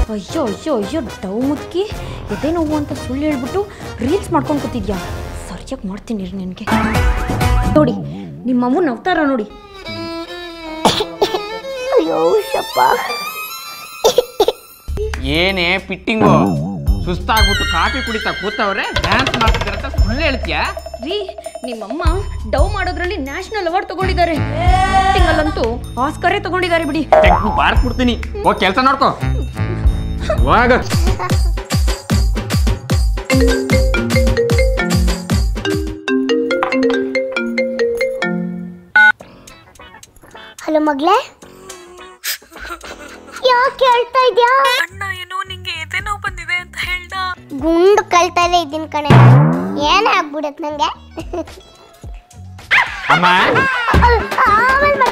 ಅಯ್ಯೋ ಅಯ್ಯೋ ಅಯ್ಯೋ ಡವ್ ಮುದ್ಕಿ ಎದೆ ನೋವು ಅಂತ ಸುಳ್ಳು ಹೇಳ್ಬಿಟ್ಟು ರೀಲ್ಸ್ ಮಾಡ್ಕೊಂಡು ಕೂತಿದ್ಯಾ ಸರಿಯಾಗಿ ಮಾಡ್ತೀನಿ ರೀ ನಿನಗೆ ನೋಡಿ ನಿಮ್ಮ ಅಮ್ಮ ನಗ್ತಾರ ನೋಡಿ ಅಯ್ಯೋ ಶಪ್ಪ ಏನೇ ಪಿಟ್ಟಿಂಗು ಸುಸ್ತಾಗ್ಬಿಟ್ಟು ಕಾಫಿ ಕುಡಿತಾ ಕೂತವ್ರೆ ಡ್ಯಾನ್ಸ್ ಮಾಡ್ತಿದಾರೆ ಅಂತ ಸುಳ್ಳು ಹೇಳ್ತೀಯಾ ರೀ ನಿಮ್ಮಮ್ಮ ಡವ್ ಮಾಡೋದ್ರಲ್ಲಿ ನ್ಯಾಷನಲ್ ಅವಾರ್ಡ್ ತಗೊಂಡಿದ್ದಾರೆ ಅಲ್ಲಂತೂ ಆಸ್ಕರೇ ತಗೊಂಡಿದ್ದಾರೆ ಬಿಡಿ ತೆಗ್ದು ಬಾರ್ಸ್ಬಿಡ್ತೀನಿ ಹೋಗ್ ಕೆಲಸ ನೋಡ್ಕೋ ಹೋಗ ಹಲೋ ಮಗ್ಲೆ ಯಾಕೆ ಹೇಳ್ತಾ ಇದ್ಯಾ ಅಣ್ಣ ಏನೋ ನಿಂಗೆ ಎದೆ ನೋವು ಬಂದಿದೆ ಅಂತ ಹೇಳ್ದ ಗುಂಡು ಕಳ್ತಲೇ ಇದ್ದೀನಿ ಕಣೆ ಏನೇ ಆಗ್ಬಿಡತ್ ನಂಗೆ ಅಮ್ಮ ಆಮೇಲೆ